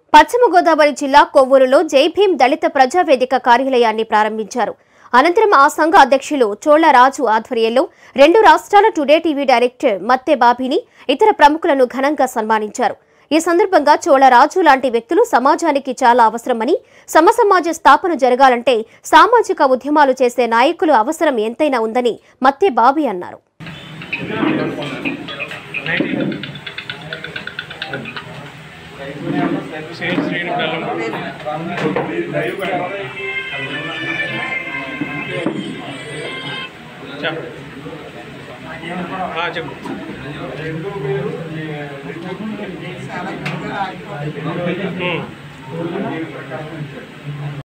పశ్చిమ గోదావరి జిల్లా కొవ్వూరులో జై భీం దళిత ప్రజావేదిక కార్యాలయాన్ని ప్రారంభించారు అనంతరం ఆ సంఘ అధ్యక్షులు చోళ్ల రాజు ఆధ్వర్యంలో రెండు రాష్ట్రాల టుడే టీవీ డైరెక్టర్ మత్తె బాబిని ఇతర ప్రముఖులను ఘనంగా సన్మానించారు ఈ సందర్భంగా చోళరాజు లాంటి వ్యక్తులు సమాజానికి చాలా అవసరమని సమసమాజ స్థాపన జరగాలంటే సామాజిక ఉద్యమాలు చేసే నాయకులు అవసరం ఎంతైనా ఉందని మత్తె బాబి అన్నారు సేల్ శ్రీను బెల్లం చెప్పు ఆ, చెప్పు ఉమ్.